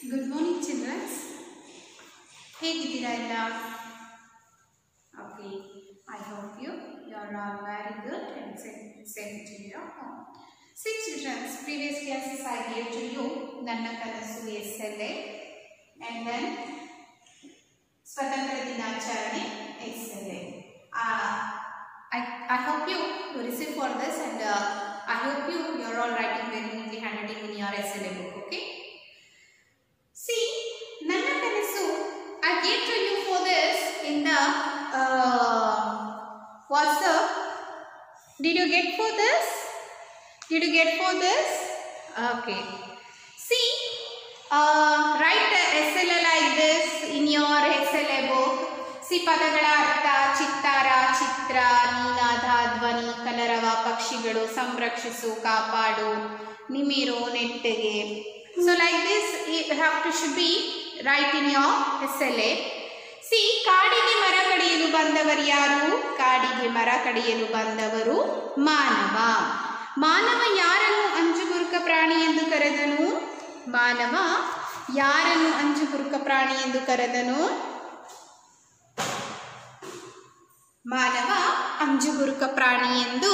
Good morning childrens ಹೇಗಿದ್ದೀರಾ ಎಲ್ಲ okay I hope you you are all very good and send to your home. See childrens, previous classes I gave to you ನನ್ನ ಕನಸು S L A and then ಸ್ವತಂತ್ರ ದಿನಾಚರಣೆ S L A I, I hope you receive for this and uh, I hope you you're all writing very neatly handwriting in your SLA book, okay? See, ನನ್ನ ಕನಸು I gave to you for this in the uh, what's the did you get for this? Did you get for this? Okay. See, uh, write the SLA like this in your SLA book. See ಪದಗಳ ಅರ್ಥ ಚಿತ್ತಾರ ಚಿತ್ರ ನೀನಾದ ಧ್ವನಿ ಕಲರವ ಪಕ್ಷಿಗಳು ಸಂರಕ್ಷಿಸು ಕಾಪಾಡು ನಿಮಿರು ನೆಟ್ಟಗೆ so like this have to should be write in your S L A see ಕಾಡಿಗೆ ಮರ ಕಡಿಯಲು ಬಂದವರು ಯಾರು ಕಾಡಿಗೆ ಮರ ಕಡಿಯಲು ಬಂದವರು ಮಾನವ ಮಾನವ ಯಾರನ್ನು ಅಂಜುಬುರುಕ ಪ್ರಾಣಿ ಎಂದು ಕರೆದನು ಮಾನವ ಯಾರನ್ನು ಅಂಜುಬುರುಕ ಪ್ರಾಣಿ ಎಂದು ಕರೆದನು ಮಾನವ ಅಂಜುಬುರುಕ ಪ್ರಾಣಿ ಎಂದು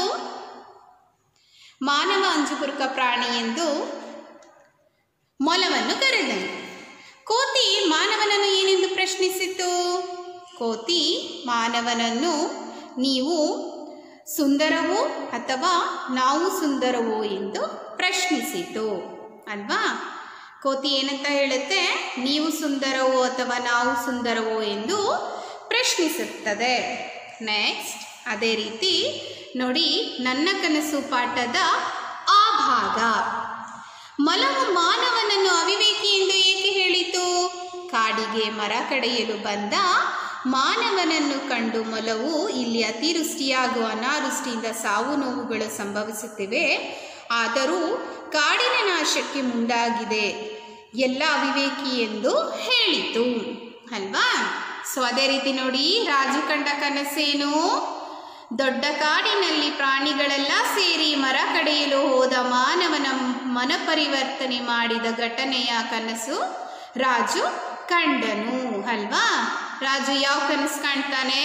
ಮಾನವ ಅಂಜುಬುರುಕ ಪ್ರಾಣಿ ಎಂದು ಮೊಲವನ್ನು ಕರೆದನು ಕೋತಿ ಮಾನವನನ್ನು ಏನೆಂದು ಪ್ರಶ್ನಿಸಿತು ಕೋತಿ ಮಾನವನನ್ನು ನೀವು ಸುಂದರವೋ ಅಥವಾ ನಾವು ಸುಂದರವೋ ಎಂದು ಪ್ರಶ್ನಿಸಿತು ಅಲ್ವಾ ಕೋತಿ ಏನಂತ ಹೇಳುತ್ತೆ ನೀವು ಸುಂದರವೋ ಅಥವಾ ನಾವು ಸುಂದರವೋ ಎಂದು ಪ್ರಶ್ನಿಸುತ್ತದೆ ನೆಕ್ಸ್ಟ್ ಅದೇ ರೀತಿ ನೋಡಿ ನನ್ನ ಕನಸು ಪಾಠದ ಆ ಭಾಗ ಮೊಲವು ಮಾನವನನ್ನು ಅವಿವೇಕಿ ಎಂದು ಏಕೆ ಹೇಳಿತು ಕಾಡಿಗೆ ಮರ ಕಡೆಯಲು ಬಂದ ಮಾನವನನ್ನು ಕಂಡು ಮೊಲವು ಇಲ್ಲಿ ಅತಿವೃಷ್ಟಿ ಹಾಗೂ ಅನಾವೃಷ್ಟಿಯಿಂದ ಸಾವು ನೋವುಗಳು ಸಂಭವಿಸುತ್ತಿವೆ ಆದರೂ ಕಾಡಿನ ನಾಶಕ್ಕೆ ಮುಂದಾಗಿದೆ ಎಲ್ಲ ಅವಿವೇಕಿ ಎಂದು ಹೇಳಿತು ಅಲ್ವಾ ಸೊ ಅದೇ ರೀತಿ ನೋಡಿ ರಾಜು ಕಂಡ ಕನಸೇನು ದೊಡ್ಡ ಕಾಡಿನಲ್ಲಿ ಪ್ರಾಣಿಗಳೆಲ್ಲ ಸೇರಿ ಮರ ಕಡಿಯಲು ಹೋದ ಮಾನವನ ಮನಪರಿವರ್ತನೆ ಮಾಡಿದ ಘಟನೆಯ ಕನಸು ರಾಜು ಕಂಡನು ಅಲ್ವಾ ರಾಜು ಯಾವ ಕನಸು ಕಾಣ್ತಾನೆ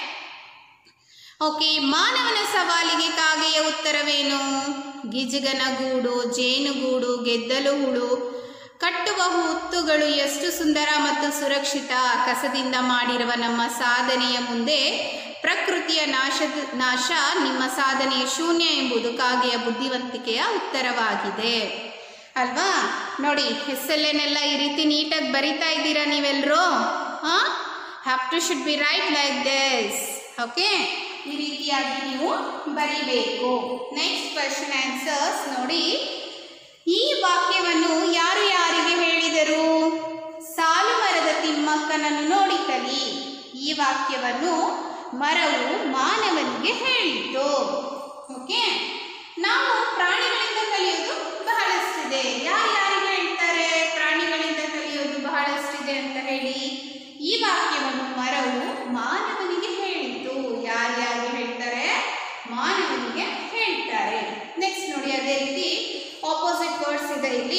ಓಕೆ ಮಾನವನ ಸವಾಲಿಗೆ ಕಾಗೆಯ ಉತ್ತರವೇನು ಗಿಜಗನ ಗೂಡು ಜೇನುಗೂಡು ಗೆದ್ದಲು ಹುಳು ಕಟ್ಟುವ ಹುತ್ತುಗಳು ಎಷ್ಟು ಸುಂದರ ಮತ್ತು ಸುರಕ್ಷಿತ ಕಸದಿಂದ ಮಾಡಿರುವ ನಮ್ಮ ಸಾಧನೆಯ ಮುಂದೆ ಪ್ರಕೃತಿಯ ನಾಶದ ನಾಶ ನಿಮ್ಮ ಸಾಧನೆಯ ಶೂನ್ಯ ಎಂಬುದು ಕಾಗೆಯ ಬುದ್ಧಿವಂತಿಕೆಯ ಉತ್ತರವಾಗಿದೆ ಅಲ್ವಾ ನೋಡಿ ಹೆಸಲ್ಲೇನೆಲ್ಲ ಈ ರೀತಿ ನೀಟಾಗಿ ಬರಿತಾ ಇದ್ದೀರಾ ನೀವೆಲ್ಲರೂ ಹಾಂ have to should be write like this okay ಈ ರೀತಿಯಾಗಿ ನೀವು ಬರಿಬೇಕು ನೆಕ್ಸ್ಟ್ ಕ್ವಶನ್ ಆನ್ಸರ್ಸ್ ನೋಡಿ ಈ ವಾಕ್ಯವನ್ನು ಯಾರು ಯಾರಿಗೆ ಹೇಳಿದರು ಸಾಲು ಮರದ ತಿಮ್ಮಕ್ಕನನ್ನು ನೋಡಿ ಕಲಿ ಈ ವಾಕ್ಯವನ್ನು ಮರವು ಮಾನವನಿಗೆ ಹೇಳಿತು ಓಕೆ ನಾವು ಪ್ರಾಣಿಗಳಿಂದ ಕಲಿಯೋದು ಬಹಳಷ್ಟಿದೆ ಯಾರು ಯಾರಿಗೆ ಹೇಳ್ತಾರೆ ಪ್ರಾಣಿಗಳಿಂದ ಕಲಿಯೋದು ಬಹಳಷ್ಟಿದೆ ಅಂತ ಹೇಳಿ ಈ ವಾಕ್ಯವನ್ನು ಮರವು ಮಾನವನಿಗೆ ಹೇಳಿತು ಯಾರ್ಯಾರಿಗೆ ಹೇಳ್ತಾರೆ ಮಾನವನಿಗೆ ಹೇಳ್ತಾರೆ ನೆಕ್ಸ್ಟ್ ನೋಡಿ ಅದೇ ರೀತಿ ಆಪೋಸಿಟ್ ವರ್ಡ್ಸ್ ಇದೆ ಇಲ್ಲಿ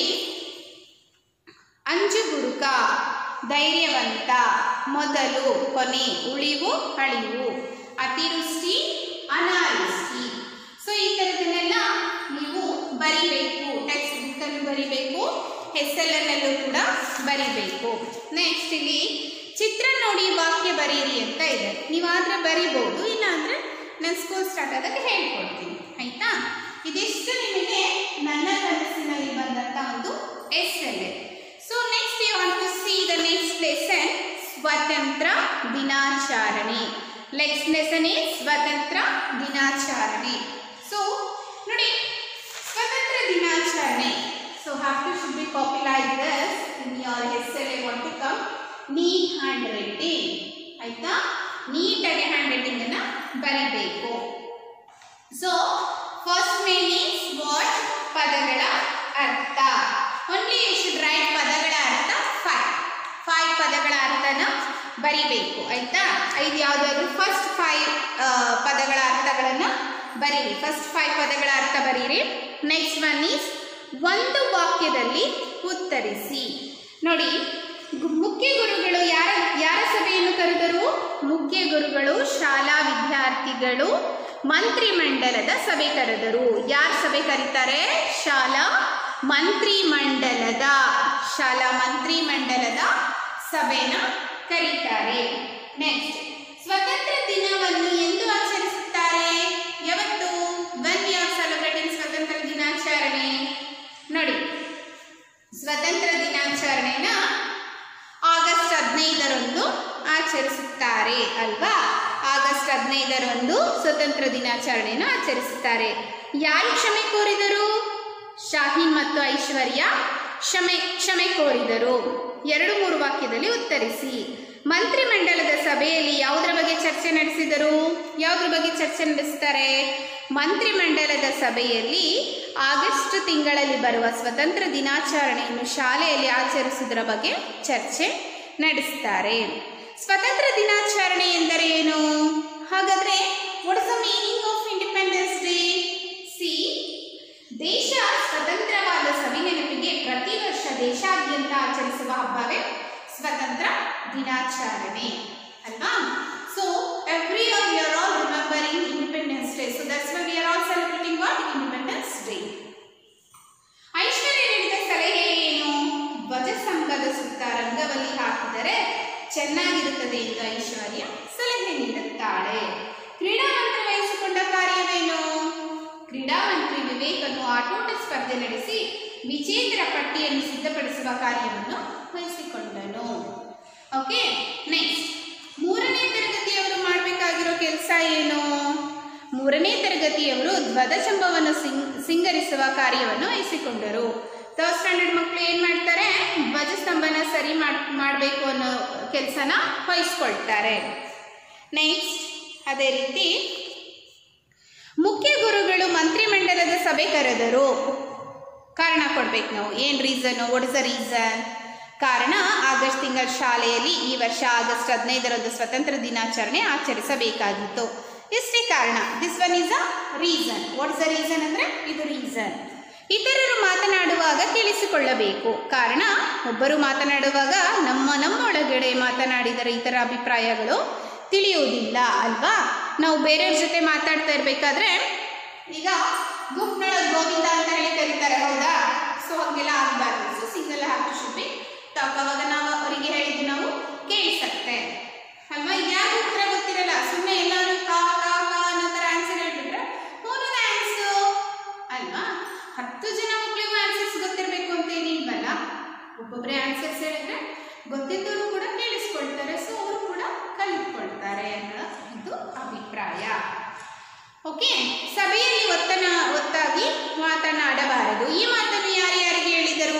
ಅಂಜುಬುರುಕ ಧೈರ್ಯವಂತ ಮೊದಲು ಕೊನೆ ಉಳಿವು ಅಳಿವು ಅತಿವೃಷ್ಟಿ ಅನಾವೃಷ್ಟಿ ಸೊ ಈ ಥರದನ್ನೆಲ್ಲ ನೀವು ಬರಿಬೇಕು ಟೆಕ್ಸ್ಟ್ ಬುಕ್ಕಲ್ಲಿ ಬರಿಬೇಕು ಹೆಸರಲ್ಲೂ ಕೂಡ ಬರಿಬೇಕು ನೆಕ್ಸ್ಟ್ ಇಲ್ಲಿ ಚಿತ್ರ ನೋಡಿ ವಾಕ್ಯ ಬರೀರಿ ಅಂತ ಇದೆ ನೀವಾದರೆ ಬರಿಬೋದು ಇಲ್ಲಾಂದರೆ ನಾನು ಸ್ಕೂಲ್ ಸ್ಟಾರ್ಟ್ ಆದಾಗ ಹೇಳ್ಕೊಡ್ತೀನಿ ಆಯಿತಾ ಇದಿಷ್ಟು ನಿಮಗೆ ನನ್ನ ಕನಸಿನಲ್ಲಿ ಬಂದಂಥ ಒಂದು S L A so next you want to see the next lesson ಸ್ವಾತಂತ್ರ್ಯ ದಿನಾಚರಣೆ ನೆಕ್ಸ್ಟ್ ಲೆಸನ್ ಈಸ್ ಸ್ವಾತಂತ್ರ್ಯ ದಿನಾಚರಣೆ ಸೊ ನೋಡಿ ಸ್ವಾತಂತ್ರ್ಯ ದಿನಾಚರಣೆ so have to should be copy like this in your S L A want to come neat handwriting ಆಯ್ತಾ ನೀಟಾಗಿ handwriting ಅನ್ನ ಬರಿಬೇಕು so first main is what ಪದಗಳ ಅರ್ಥ ಓನ್ಲಿ ಯು ಶುಡ್ ರೈಟ್ ಪದಗಳ ಅರ್ಥ ಫೈವ್ ಫೈವ್ ಪದಗಳ ಅರ್ಥನ ಬರಿಬೇಕು ಆಯ್ತಾ ಐದು ಯಾವುದಾದ್ರು ಫಸ್ಟ್ ಫೈವ್ ಪದಗಳ ಅರ್ಥಗಳನ್ನು ಬರೀರಿ ಫಸ್ಟ್ ಫೈವ್ ಪದಗಳ ಅರ್ಥ ಬರೀರಿ ನೆಕ್ಸ್ಟ್ ಒನ್ ಈಸ್ ಒಂದು ವಾಕ್ಯದಲ್ಲಿ ಉತ್ತರಿಸಿ ನೋಡಿ ಗು- ಮುಖ್ಯ ಗುರುಗಳು ಯಾರ ಯಾರ ಸಭೆಯನ್ನು ಕರೆದರು ಮುಖ್ಯ ಗುರುಗಳು ಶಾಲಾ ವಿದ್ಯಾರ್ಥಿಗಳು ಮಂತ್ರಿಮಂಡಲದ ಸಭೆ ಕರೆದರು ಯಾರ ಸಭೆ ಕರೀತಾರೆ ಶಾಲಾ ಮಂತ್ರಿಮಂಡಲದ ಶಾಲಾ ಮಂತ್ರಿಮಂಡಲದ ಸಭೆನ ಕರೀತಾರೆ ನೆಕ್ಸ್ಟ್ ಸ್ವತಂತ್ರ ದಿನವನ್ನು ಎಂದು ಆಚರಿಸುತ್ತಾರೆ ಯಾವತ್ತು ವೆನ್ ಯು ಆರ್ ಸೆಲೆಬ್ರೇಟಿಂಗ್ ಸ್ವತಂತ್ರ ದಿನಾಚರಣೆ ನೋಡಿ ಸ್ವತಂತ್ರ ದಿನಾಚರಣೆನ ಆಗಸ್ಟ್ ಹದಿನೈದರಂದು ಆಚರಿಸುತ್ತಾರೆ ಅಲ್ವಾ ಆಗಸ್ಟ್ ಹದಿನೈದರಂದು ಸ್ವತಂತ್ರ ದಿನಾಚರಣೆಯನ್ನು ಆಚರಿಸುತ್ತಾರೆ ಯಾರು ಕ್ಷಮೆ ಕೋರಿದರು ಶಾಹೀನ್ ಮತ್ತು ಐಶ್ವರ್ಯ ಕ್ಷಮೆ ಕ್ಷಮೆ ಕೋರಿದರು ಎರಡು ಮೂರು ವಾಕ್ಯದಲ್ಲಿ ಉತ್ತರಿಸಿ ಮಂತ್ರಿಮಂಡಲದ ಸಭೆಯಲ್ಲಿ ಯಾವುದರ ಬಗ್ಗೆ ಚರ್ಚೆ ನಡೆಸಿದರು ಯಾವುದ್ರ ಬಗ್ಗೆ ಚರ್ಚೆ ನಡೆಸ್ತಾರೆ ಮಂತ್ರಿಮಂಡಲದ ಸಭೆಯಲ್ಲಿ ಆಗಸ್ಟ್ ತಿಂಗಳಲ್ಲಿ ಬರುವ ಸ್ವತಂತ್ರ ದಿನಾಚರಣೆಯನ್ನು ಶಾಲೆಯಲ್ಲಿ ಆಚರಿಸುವುದರ ಬಗ್ಗೆ ಚರ್ಚೆ ನಡೆಸ್ತಾರೆ ಸ್ವತಂತ್ರ ದಿನಾಚರಣೆ ಎಂದರೆ ಏನು ಹಾಗಾದ್ರೆ what is the meaning of Independence Day see ದೇಶ ಸ್ವತಂತ್ರವಾದ ಸವಿನೆನಪಿಗೆ ಪ್ರತಿ ವರ್ಷ ದೇಶಾದ್ಯಂತ ಆಚರಿಸುವ ಹಬ್ಬವೇ ಸ್ವತಂತ್ರ ದಿನಾಚರಣೆ ಅಲ್ವಾ so every year we are all remembering Independence Day so that's why we are all celebrating what Independence Day Aishwarya ನೀಡಿದ ಸಲಹೆ ಏನು ಧ್ವಜಸ್ತಂಭದ ಸುತ್ತ ರಂಗವಲ್ಲಿ ಹಾಕಿದರೆ ಚೆನ್ನಾಗಿರುತ್ತದೆ ಎಂದು ಐಶ್ವರ್ಯ ಸಲಹೆ ನೀಡುತ್ತಾಳೆ ಕ್ರೀಡಾ ಮಂತ್ರಿ ವಹಿಸಿಕೊಂಡ ಕಾರ್ಯವೇನು ಕ್ರೀಡಾ ಮಂತ್ರಿ ವಿವೇಕನು ಆಟೋಟ ಸ್ಪರ್ಧೆ ನಡೆಸಿ ವಿಜೇತರ ಪಟ್ಟಿಯನ್ನು ಸಿದ್ಧಪಡಿಸುವ ಕಾರ್ಯವನ್ನು ವಹಿಸಿಕೊಂಡನು ಓಕೆ ನೆಕ್ಸ್ಟ್ ಮೂರನೇ ತರಗತಿಯವರು ಮಾಡಬೇಕಾಗಿರೋ ಕೆಲಸ ಏನು ಮೂರನೇ ತರಗತಿಯವರು ಧ್ವಜಸ್ತಂಭವನ್ನು ಸಿಂಗ್ ಸಿಂಗರಿಸುವ ಕಾರ್ಯವನ್ನು ವಹಿಸಿಕೊಂಡರು ಥರ್ಡ್ ಸ್ಟ್ಯಾಂಡರ್ಡ್ ಮಕ್ಕಳು ಏನು ಮಾಡ್ತಾರೆ ಧ್ವಜಸ್ತಂಭನ ಸರಿ ಮಾಡ್ ಮಾಡಬೇಕು ಅನ್ನೋ ಕೆಲಸನ ವಹಿಸ್ಕೊಳ್ತಾರೆ ನೆಕ್ಸ್ಟ್ ಅದೇ ರೀತಿ ಮುಖ್ಯ ಗುರುಗಳು ಮಂತ್ರಿಮಂಡಲದ ಸಭೆ ಕರೆದರು ಕಾರಣ ಕೊಡ್ಬೇಕು ನಾವು ಏನು reason what is the reason ಕಾರಣ ಆಗಸ್ಟ್ ತಿಂಗಳ ಶಾಲೆಯಲ್ಲಿ ಈ ವರ್ಷ ಆಗಸ್ಟ್ ಹದಿನೈದರಂದು ಸ್ವತಂತ್ರ ದಿನಾಚರಣೆ ಆಚರಿಸಬೇಕಾಗಿತ್ತು ಇಷ್ಟೇ ಕಾರಣ this one is a reason what is the reason ಅಂದರೆ ಇದು ರೀಸನ್ ಇತರರು ಮಾತನಾಡುವಾಗ ಕೇಳಿಸಿಕೊಳ್ಳಬೇಕು ಕಾರಣ ಒಬ್ಬರು ಮಾತನಾಡುವಾಗ ನಮ್ಮ ನಮ್ಮೊಳಗಡೆ ಮಾತನಾಡಿದರೆ ಇತರ ಅಭಿಪ್ರಾಯಗಳು ತಿಳಿಯುವುದಿಲ್ಲ ಅಲ್ವಾ ನಾವು ಬೇರೆಯವ್ರ ಜೊತೆ ಮಾತಾಡ್ತಾ ಇರಬೇಕಾದ್ರೆ ಈಗ ಗುಂಪಿನೊಳಗೆ ಗೋವಿಂದ ಅಂತ ಹೇಳಿ ಕರೀತಾರೆ ಹೌದಾ ಸೊ ಹಂಗೆಲ್ಲ ಆಗಬಾರ್ದು so single have should be talk ಅವಾಗ ನಾವು ಅವರಿಗೆ ಹೇಳಿದ್ದು ನಾವು ಕೇಳಿಸತ್ತೆ ಅಲ್ವಾ ಯಾರು ಉತ್ತರ ಗೊತ್ತಿರಲ್ಲ ಸುಮ್ಮನೆ ಎಲ್ಲರೂ ಕಾ ಕಾ ಕಾ ಅನ್ನೋ ಥರ ಆನ್ಸರ್ ಹೇಳ್ಬಿಟ್ರೆ ಮೂರು ಆನ್ಸರ್ ಅಲ್ವಾ ಹತ್ತು ಜನ ಮಕ್ಕಳಿಗೂ ಆನ್ಸರ್ಸ್ ಗೊತ್ತಿರಬೇಕು ಅಂತ ಏನಿಲ್ವಲ್ಲ ಒಬ್ಬೊಬ್ಬರೇ ಆನ್ಸರ್ಸ್ ಹೇಳಿದ್ರೆ ಗೊತ್ತಿದ್ದವರು ಕೂಡ ಕೇಳಿಸ್ಕೊಳ್ತಾರೆ ಸೊ ಅವರು ಕೂಡ ಕಲಿತ್ಕೊಳ್ತಾರೆ ಅನ್ನೋ ಇದು ಅಭಿಪ್ರಾಯ ಓಕೆ ಸಭೆಯಲ್ಲಿ ಒತ್ತನ ಒತ್ತಾಗಿ ಮಾತನಾಡಬಾರದು ಈ ಮಾತನ್ನು ಯಾರ್ಯಾರಿಗೆ ಹೇಳಿದರು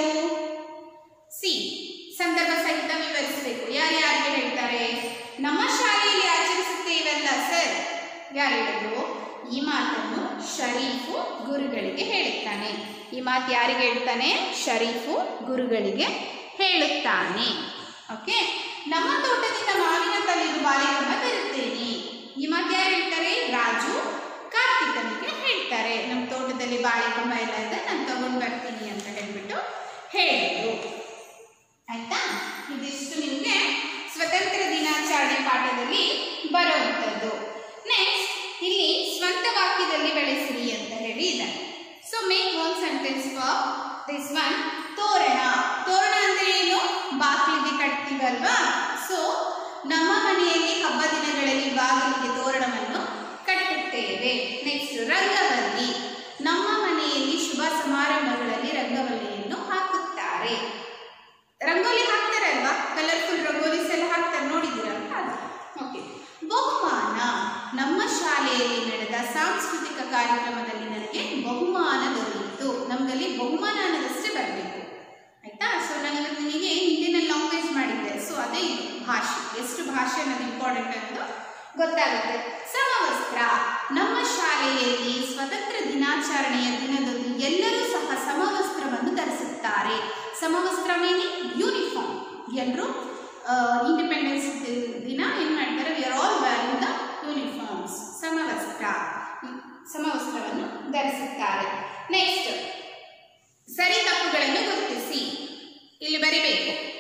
ಸಿ ಸಂದರ್ಭ ಸಹಿತ ವಿವರಿಸಬೇಕು ಯಾರ್ಯಾರಿಗೆ ಹೇಳ್ತಾರೆ ನಮ್ಮ ಶಾಲೆಯಲ್ಲಿ ಆಚರಿಸುತ್ತೇವಲ್ಲ ಸರ್ ಯಾರು ಹೇಳಿದ್ರು ಈ ಮಾತನ್ನು ಶರೀಫು ಗುರುಗಳಿಗೆ ಹೇಳುತ್ತಾನೆ ಈ ಮಾತು ಯಾರಿಗೆ ಹೇಳ್ತಾನೆ ಶರೀಫು ಗುರುಗಳಿಗೆ ಹೇಳುತ್ತಾನೆ ಓಕೆ ನಮ್ಮ ತೋಟದಿಂದ ಮಾವಿನ ಕಲ್ಲಿರು ಬಾಳೆಗೊಮ್ಮ ತರುತ್ತೇನೆ ಈ ಮಾತು ಯಾರು ಹೇಳ್ತಾರೆ ರಾಜು ಕಾರ್ತಿಕನಿಗೆ ಹೇಳ್ತಾರೆ ನಮ್ಮ ತೋಟದಲ್ಲಿ ಬಾಳೆಕೊಂಬ ಎಲ್ಲ ಇದೆ ನಾನು ತಗೊಂಡು ಬರ್ತೀನಿ ಅಂತ ಹೇಳ್ಬಿಟ್ಟು ಹೇಳಿದ್ರು ಆಯ್ತಾ ಇದಿಷ್ಟು ನಿಮಗೆ ಸ್ವತಂತ್ರ ದಿನಾಚರಣೆ ಪಾಠದಲ್ಲಿ ಬರುವಂಥದ್ದು ನೆಕ್ಸ್ಟ್ ಇಲ್ಲಿ ಸ್ವಂತ ವಾಕ್ಯದಲ್ಲಿ ಬೆಳೆಸಿರಿ ಅಂತ ಹೇಳಿ ಇದೆ so make one sentence for this one ತೋರಣ ತೋರಣ ಅಂದ್ರೆ ಏನು ಬಾಗಿಲಿಗೆ ಕಟ್ತೀವಲ್ವಾ ಸೊ ನಮ್ಮ ಮನೆಯಲ್ಲಿ ಹಬ್ಬ ದಿನಗಳಲ್ಲಿ ಬಾಗಿಲಿಗೆ ತೋರಣವನ್ನು ಕಟ್ಟುತ್ತೇವೆ ನೆಕ್ಸ್ಟ್ ರಂಗವಲ್ಲಿ ನಮ್ಮ ಮನೆಯಲ್ಲಿ ಶುಭ ಸಮಾರಂಭಗಳಲ್ಲಿ ರಂಗವಲ್ಲಿಯನ್ನು ಹಾಕುತ್ತಾರೆ ರಂಗೋಲಿ ಹಾಕ್ತಾರೆ ಅಲ್ವಾ ಕಲರ್ಫುಲ್ ರಂಗೋಲಿಸ್ ಎಲ್ಲ ಹಾಕ್ತಾರೆ ನೋಡಿದ್ದೀರಲ್ಲ ಅದು ಓಕೆ ಬಹುಮಾನ ನಮ್ಮ ಶಾಲೆಯಲ್ಲಿ ನಡೆದ ಸಾಂಸ್ಕೃತಿಕ ಕಾರ್ಯಕ್ರಮದಲ್ಲಿ ನನಗೆ ಬಹುಮಾನ ದೊರೆಯಿತು ನಮಗಲ್ಲಿ ಬಹುಮಾನ ಅನ್ನೋದಷ್ಟೇ ಬರಬೇಕು ಆಯ್ತಾ ಸೊ ನಾನು ಇವತ್ತು ನಿಮಗೆ ಹಿಂದಿನ ಲ್ಯಾಂಗ್ವೇಜ್ ಮಾಡಿದ್ದೆ ಸೊ ಅದೇ ಇದು ಭಾಷೆ ಎಷ್ಟು ಭಾಷೆ ಅನ್ನೋದು ಇಂಪಾರ್ಟೆಂಟ್ ಅನ್ನೋದು ಗೊತ್ತಾಗುತ್ತೆ ಸಮವಸ್ತ್ರ ನಮ್ಮ ಶಾಲೆಯಲ್ಲಿ ಸ್ವತಂತ್ರ ದಿನಾಚರಣೆಯ ದಿನದಂದು ಎಲ್ಲರೂ ಸಹ ಸಮವಸ್ತ್ರವನ್ನು ಧರಿಸುತ್ತಾರೆ ಸಮವಸ್ತ್ರ ಮೀನಿಂಗ್ ಯೂನಿಫಾರ್ಮ್ ಎಲ್ಲರೂ ಇಂಡಿಪೆಂಡೆನ್ಸ್ ದಿನ ಏನು ಮಾಡ್ತಾರೆ we are all wearing the uniforms ಸಮವಸ್ತ್ರ ಸಮವಸ್ತ್ರವನ್ನು ಧರಿಸುತ್ತಾರೆ ನೆಕ್ಸ್ಟ್ ಸರಿ ತಪ್ಪುಗಳನ್ನು ಗುರುತಿಸಿ ಇಲ್ಲಿ ಬರಿಬೇಕು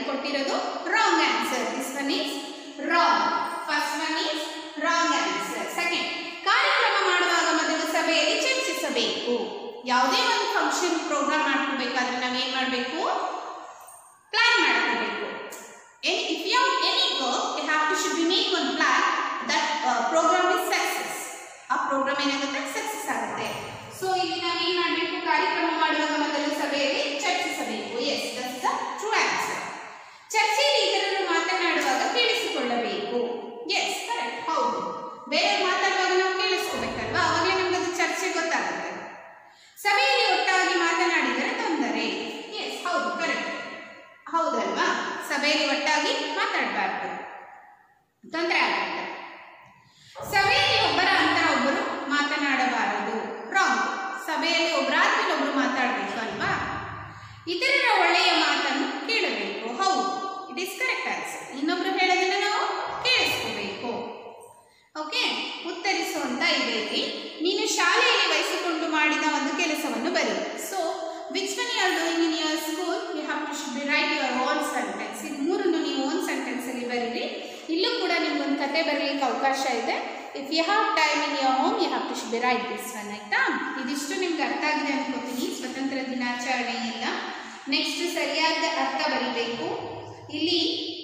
ಕೊಟ್ಟಿರೋದು wrong answer this one is wrong first one is wrong answer second ಕಾರ್ಯಕ್ರಮ ಮಾಡುವಾಗ ಮೊದಲು ಸಭೆಯಲ್ಲಿ ಚರ್ಚಿಸಬೇಕು ಯಾವುದೇ ಒಂದು ಫಂಕ್ಷನ್ ಪ್ರೋಗ್ರಾಮ್ ಮಾಡ್ಕೋಬೇಕಾದ್ರೆ ನಾವೇನ್ ಮಾಡಬೇಕು ಪ್ಲಾನ್ ಮಾಡ್ಕೋಬೇಕು if you any work you have to should be make one plan that programme is success ಆ ಪ್ರೋಗ್ರಾಮ್ ಏನಾಗುತ್ತೆ ಸಕ್ಸಸ್ ಆಗುತ್ತೆ ಸೊ ಇಲ್ಲಿ ನಾವು ಏನ್ ಮಾಡಬೇಕು ಕಾರ್ಯಕ್ರಮ ಮಾಡುವಾಗ ಮೊದಲು ಸಭೆಯಲ್ಲಿ ಚರ್ಚಿಸಬೇಕು yes that's the true answer ಚರ್ಚೆಯಲ್ಲಿ ಇತರರು ಮಾತನಾಡುವಾಗ ಕೇಳಿಸಿಕೊಳ್ಳಬೇಕು ಎಸ್ ಕರೆಕ್ಟ್ ಹೌದು ಬೇರೆ ಮಾತಾಡುವಾಗ ನಾವು ಕೇಳಿಸ್ಕೋಬೇಕಲ್ವಾ ಅವಾಗಲೇ ನಮ್ಗೆ ಅದು ಚರ್ಚೆ ಗೊತ್ತಾಗುತ್ತೆ ಸಭೆಯಲ್ಲಿ ಒಟ್ಟಾಗಿ ಮಾತನಾಡಿದರೆ ತೊಂದರೆ ಎಸ್ ಹೌದು ಕರೆಕ್ಟ್ ಹೌದಲ್ವಾ ಸಭೆಯಲ್ಲಿ ಒಟ್ಟಾಗಿ ಮಾತಾಡಬಾರ್ದು ತೊಂದರೆ ಆಗುತ್ತೆ ಸಭೆಯಲ್ಲಿ ಒಬ್ಬರ ಅಂತರ ಒಬ್ಬರು ಮಾತನಾಡಬಾರದು ರಾಂಗ್ ಸಭೆಯಲ್ಲಿ ಒಬ್ಬರಾದ್ಮೇಲೆ ಒಬ್ರು ಮಾತಾಡಬೇಕು ಅಲ್ವಾ ಇತರರ ಒಳ್ಳೆಯ ಮಾತನ್ನು ಕೇಳಬೇಕು ಹೌದು ಇಟ್ ಇಸ್ ಕರೆಕ್ಟ್ ಆನ್ಸರ್ ಇನ್ನೊಬ್ರು ಹೇಳೋದನ್ನ ನಾವು ಕೇಳಿಸ್ಕೋಬೇಕು ಓಕೆ ಉತ್ತರಿಸುವಂತ ಇದೆ ಇಲ್ಲಿ ನೀನು ಶಾಲೆಯಲ್ಲಿ ವಹಿಸಿಕೊಂಡು ಮಾಡಿದ ಒಂದು ಕೆಲಸವನ್ನು ಬರಿ so which one you are doing in your school you have to should be write your own sentence ಇದು ಮೂರನ್ನು ನೀವು ಓನ್ ಸೆಂಟೆನ್ಸ್ ಅಲ್ಲಿ ಬರೀರಿ ಇಲ್ಲೂ ಕೂಡ ನಿಮ್ಗೊಂದು ಕತೆ ಬರಲಿಕ್ಕೆ ಅವಕಾಶ ಇದೆ if you have time in your home you have to should be write this one ಆಯ್ತಾ ಇದಿಷ್ಟು ನಿಮ್ಗೆ ಅರ್ಥ ಆಗಿದೆ ಅನ್ಕೋತೀನಿ ಸ್ವತಂತ್ರ ದಿನಾಚರಣೆ ಇಲ್ಲ ನೆಕ್ಸ್ಟ್ ಸರಿಯಾದ ಅರ್ಥ ಬರಿಬೇಕು ಇಲ್ಲಿ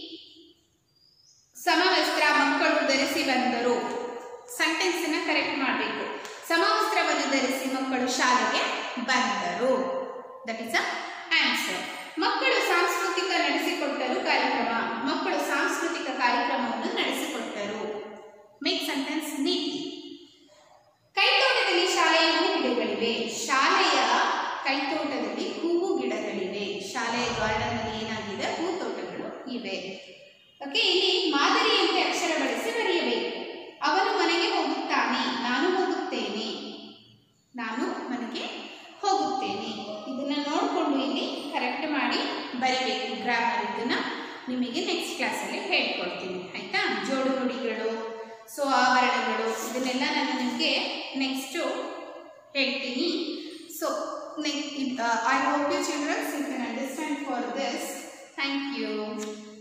ಸಮವಸ್ತ್ರ ಮಕ್ಕಳು ಧರಿಸಿ ಬಂದರು ಸೆಂಟೆನ್ಸ್ ಅನ್ನ ಕರೆಕ್ಟ್ ಮಾಡಬೇಕು ಸಮವಸ್ತ್ರವನ್ನು ಧರಿಸಿ ಮಕ್ಕಳು ಶಾಲೆಗೆ ಬಂದರು ದಟ್ ಇಸ್ ಅ ಆನ್ಸರ್ ಮಕ್ಕಳು ಸಾಂಸ್ಕೃತಿಕ ನಡೆಸಿಕೊಟ್ಟರು ಕಾರ್ಯಕ್ರಮ ಮಕ್ಕಳು ಸಾಂಸ್ಕೃತಿಕ ಕಾರ್ಯಕ್ರಮವನ್ನು ನಡೆಸಿಕೊಟ್ಟರು ಮೇಕ್ ಸೆಂಟೆನ್ಸ್ ನೀಟ್ಲಿ ಕೈತೋಟದಲ್ಲಿ ಶಾಲೆಯ ಹೂ ಗಿಡಗಳಿವೆ ಶಾಲೆಯ ಕೈತೋಟದಲ್ಲಿ ಹೂವು ಗಿಡಗಳಿವೆ ಶಾಲೆಯ ಗಾರ್ಡನ್ ಅಲ್ಲಿ ಏನಾಗಿದೆ ಹೂ ತೋಟಗಳು ಇವೆ ಓಕೆ ಇಲ್ಲಿ ಮಾದರಿಯಂತೆ ಅಕ್ಷರ ಬಳಸಿ ಬರೆಯಬೇಕು ಅವನು ಮನೆಗೆ ಹೋಗುತ್ತಾನೆ ನಾನು ಹೋಗುತ್ತೇನೆ ನಾನು ಮನೆಗೆ ಹೋಗುತ್ತೇನೆ ಇದನ್ನ ನೋಡಿಕೊಂಡು ಇಲ್ಲಿ ಕರೆಕ್ಟ್ ಮಾಡಿ ಬರಿಬೇಕು ಗ್ರಾಮರ್ ಇದನ್ನ ನಿಮಗೆ ನೆಕ್ಸ್ಟ್ ಕ್ಲಾಸಲ್ಲಿ ಹೇಳ್ಕೊಡ್ತೀನಿ ಆಯ್ತಾ ಜೋಡು ನುಡಿಗಳು ಸೊ ಆವರಣಗಳು ಇದನ್ನೆಲ್ಲ ನಾನು ನಿಮಗೆ ನೆಕ್ಸ್ಟು ಹೇಳ್ತೀನಿ so I hope you childrens you can understand for this thank you